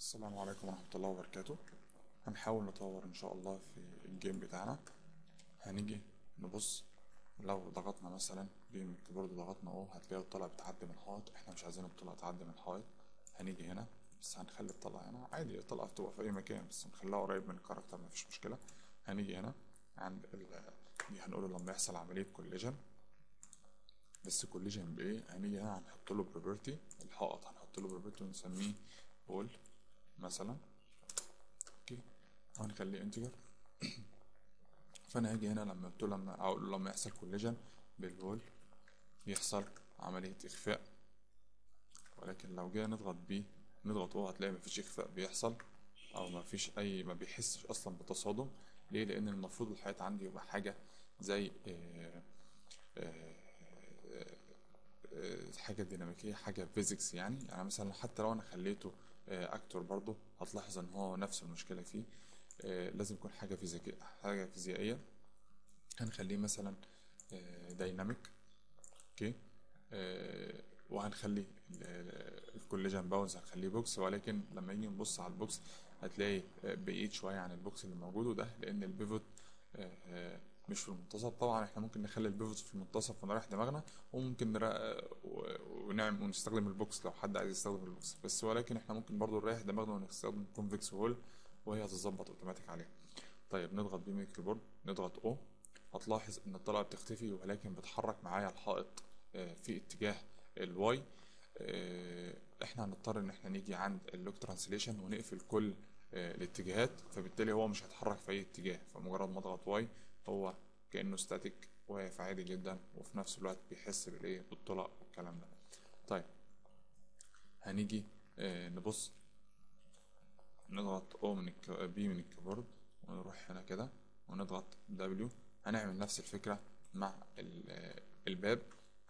السلام عليكم ورحمة الله وبركاته هنحاول نطور إن شاء الله في الجيم بتاعنا هنيجي نبص لو ضغطنا مثلا بيم الكيبورد ضغطنا اهو هتلاقي الطلقة بتعدي من الحائط احنا مش عايزين الطلقة تعدي من الحائط هنيجي هنا بس هنخلي الطلقة هنا عادي الطلقة بتبقى في أي مكان بس نخليها قريب من الكاركتر مفيش مشكلة هنيجي هنا عند ال دي هنقول لما يحصل عملية كوليجن بس كوليجن بإيه هنيجي هنا هنحط له بروبرتي الحائط هنحط له بروبرتي ونسميه بول مثلا اوكي وهنخليه انتجر فانا هاجي هنا لما قلت له لما اقول له لما يحصل كوليجن بالبول يحصل عملية اخفاء ولكن لو جينا نضغط بيه نضغط هو هتلاقي مفيش اخفاء بيحصل او مفيش اي ما بيحسش اصلا بتصادم ليه لان المفروض الحياة عندي يبقى حاجة زي آه آه آه حاجة ديناميكية حاجة فيزيكس يعني يعني مثلا حتى لو انا خليته اكتور برضه هتلاحظ ان هو نفس المشكلة فيه لازم يكون حاجة فيزيكية حاجة فيزيائية هنخليه مثلا دايناميك اوكي وهنخليه الكوليجن باونز هنخليه بوكس ولكن لما نيجي نبص على البوكس هتلاقي بعيد شوية عن البوكس اللي موجود وده لأن البيفوت مش في المنتصف طبعا احنا ممكن نخلي البيفوت في المنتصف ونريح دماغنا وممكن نرا... ونعمل ونستخدم البوكس لو حد عايز يستخدم البوكس بس ولكن احنا ممكن برضو نريح دماغنا ونستخدم كونفكس هول وهي هتظبط اوتوماتيك عليها طيب نضغط بيه من الكيبورد نضغط او هتلاحظ ان الطلقه بتختفي ولكن بتحرك معايا الحائط في اتجاه الواي احنا هنضطر ان احنا نيجي عند اللوك ترانسليشن ونقفل كل الاتجاهات فبالتالي هو مش هيتحرك في اي اتجاه فمجرد ما اضغط واي هو كانه ستاتيك واقف عادي جدا وفي نفس الوقت بيحس بالايه بالطلق والكلام ده طيب هنيجي اه نبص نضغط او من بي من الكيبورد ونروح هنا كده ونضغط دبليو هنعمل نفس الفكرة مع الباب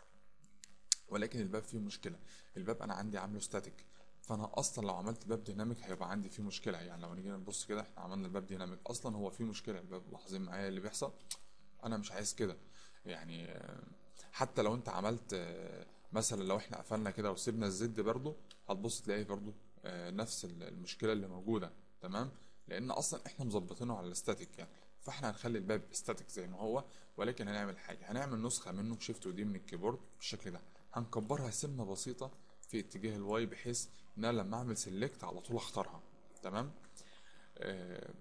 ولكن الباب فيه مشكلة الباب انا عندي عامله ستاتيك فانا اصلا لو عملت باب ديناميك هيبقى عندي فيه مشكله يعني لو نيجي نبص كده احنا عملنا الباب ديناميك اصلا هو فيه مشكله الباب لاحظين معايا اللي بيحصل انا مش عايز كده يعني حتى لو انت عملت مثلا لو احنا قفلنا كده وسيبنا الزد برضو هتبص تلاقي برضو نفس المشكله اللي موجوده تمام لان اصلا احنا مظبطينه على الاستاتيك يعني فاحنا هنخلي الباب استاتيك زي ما هو ولكن هنعمل حاجه هنعمل نسخه منه شيفت ودي من الكيبورد بالشكل ده هنكبرها سنه بسيطه في اتجاه الواي بحيث ان انا لما اعمل سيلكت على طول اختارها تمام آه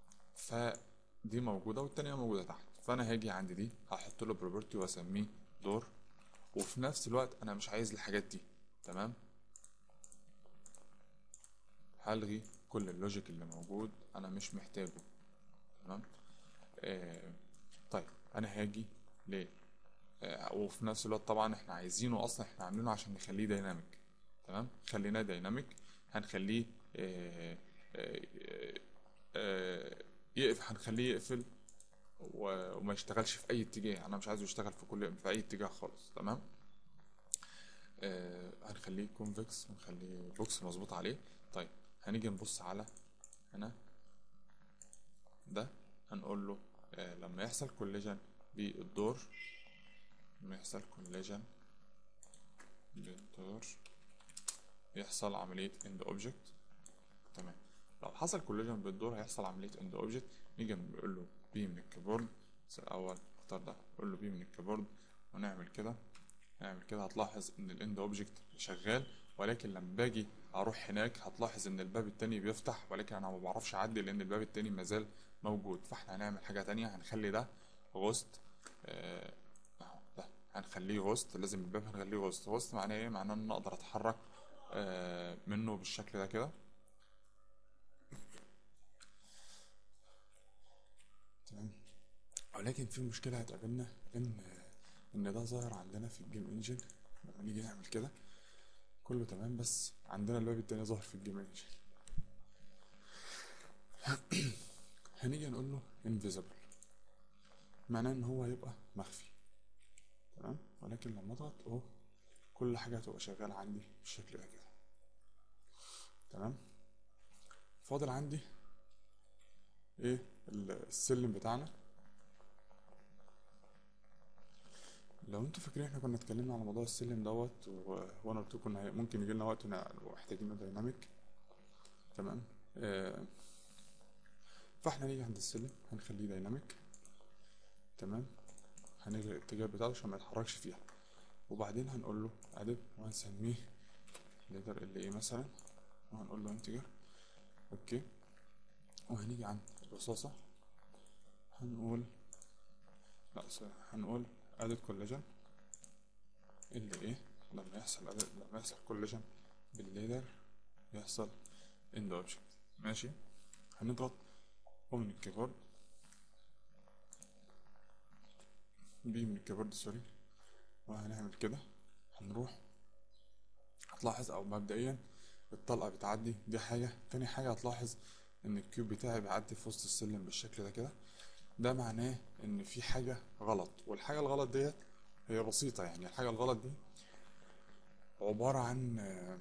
فدي موجوده والتانية موجوده تحت فانا هاجي عند دي هحط له بروبرتي واسميه دور وفي نفس الوقت انا مش عايز الحاجات دي تمام هلغي كل اللوجيك اللي موجود انا مش محتاجه تمام آه طيب انا هاجي ليه آه وفي نفس الوقت طبعا احنا عايزينه اصلا احنا عاملينه عشان نخليه دايناميك تمام خليناه دايناميك هنخليه آه آه يقف هنخليه يقفل وما يشتغلش في اي اتجاه انا مش عايزه يشتغل في كل في اي اتجاه خالص تمام هنخليه كونفكس ونخليه بوكس مظبوط عليه طيب هنيجي نبص على هنا ده هنقول له لما يحصل كوليجن بالدور لما يحصل كوليجن بالدور يحصل عملية اند اوبجكت تمام لو حصل كوليجن بالدور هيحصل عملية اند اوبجكت نيجي نقول له بي من الكيبورد بس الاول اختار ده نقول له بي من الكيبورد ونعمل كده نعمل كده هتلاحظ ان الاند اوبجكت شغال ولكن لما باجي اروح هناك هتلاحظ ان الباب التاني بيفتح ولكن انا ما بعرفش اعدي لان الباب التاني مازال موجود فاحنا هنعمل حاجة تانية هنخلي ده غوست آه ده هنخليه غوست لازم الباب هنخليه غوست غوست معناه ايه معناه ان انا اقدر اتحرك آه منه بالشكل ده كده تمام ولكن في مشكلة هتقابلنا ان ان ده ظاهر عندنا في الجيم انجن لما نيجي نعمل كده كله تمام بس عندنا الباب التاني ظاهر في الجيم انجن هنيجي نقول له invisible معناه ان هو هيبقى مخفي تمام ولكن لما اضغط اهو كل حاجة هتبقى شغالة عندي بالشكل ده كده تمام فاضل عندي ايه السلم بتاعنا لو انتوا فاكرين احنا كنا اتكلمنا على موضوع السلم دوت و- وانا قلت لكم ان هي- ممكن يجي لنا وقت ون- محتاجين دايناميك تمام آه فاحنا نيجي عند السلم هنخليه دايناميك تمام هنلغي الاتجاه بتاعته عشان ما يتحركش فيها وبعدين هنقول له ادب وهنسميه ليدر ال ايه مثلا وهنقول له انتجر اوكي وهنيجي عند الرصاصة هنقول لا سوري هنقول ادد كولاجين اللي ايه لما يحصل added لما يحصل كولاجين بالليدر يحصل اند اوبجكت ماشي هنضغط من الكيبورد بي من الكيبورد سوري وهنعمل كده هنروح هتلاحظ او مبدئيا الطلقة بتعدي دي حاجة تاني حاجة هتلاحظ ان الكيوب بتاعي بيعدي في وسط السلم بالشكل ده كده ده معناه ان في حاجة غلط والحاجة الغلط ديت هي بسيطة يعني الحاجة الغلط دي عبارة عن آه،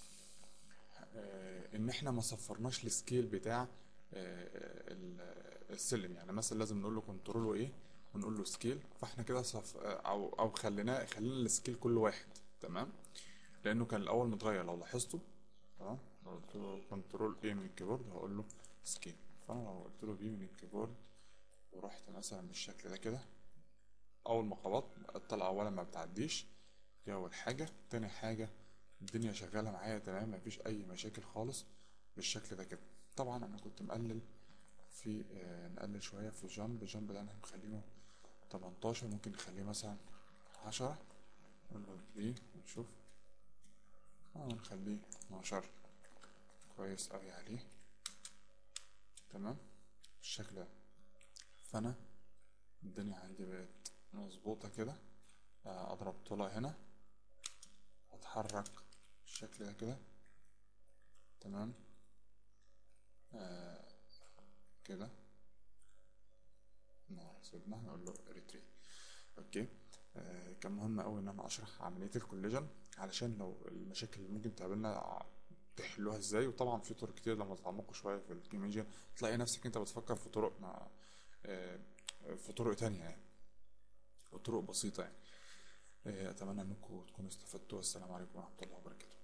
آه، ان احنا ما صفرناش السكيل بتاع آه، ال- السلم يعني مثلا لازم نقول له كنترول وايه ونقول له سكيل فاحنا كده صف او او خليناه خلينا السكيل كل واحد تمام لانه كان الاول متغير لو لاحظتوا تمام لو قلت له كنترول ايه من الكيبورد هقول له سكيل فانا لو قلت له بي من الكيبورد ورحت مثلا بالشكل ده كده اول ما خبطت الطلقه اولا ما بتعديش دي اول حاجه تاني حاجه الدنيا شغاله معايا تمام مفيش اي مشاكل خالص بالشكل ده كده طبعا انا كنت مقلل في آه نقلل شويه في الجامب الجامب ده انا مخليه 18 ممكن نخليه مثلا 10 نقول له دي ونشوف اه نخليه 12 كويس قوي عليه تمام بالشكل ده فانا الدنيا عندي بقت مظبوطة كده آه، اضرب طلع هنا اتحرك بالشكل ده كده تمام آه كده نعم سيبنا نقول له ريتريت اوكي آه كان مهم قوي ان انا اشرح عملية الكوليجن علشان لو المشاكل اللي ممكن تقابلنا ع- تحلوها ازاي وطبعا في طرق كتير لما تتعمقوا شوية في الجيم انجن تلاقي نفسك انت بتفكر في طرق مع آه في طرق تانية يعني وطرق بسيطة يعني آه، أتمنى أنكم تكونوا استفدتوا والسلام عليكم ورحمة الله وبركاته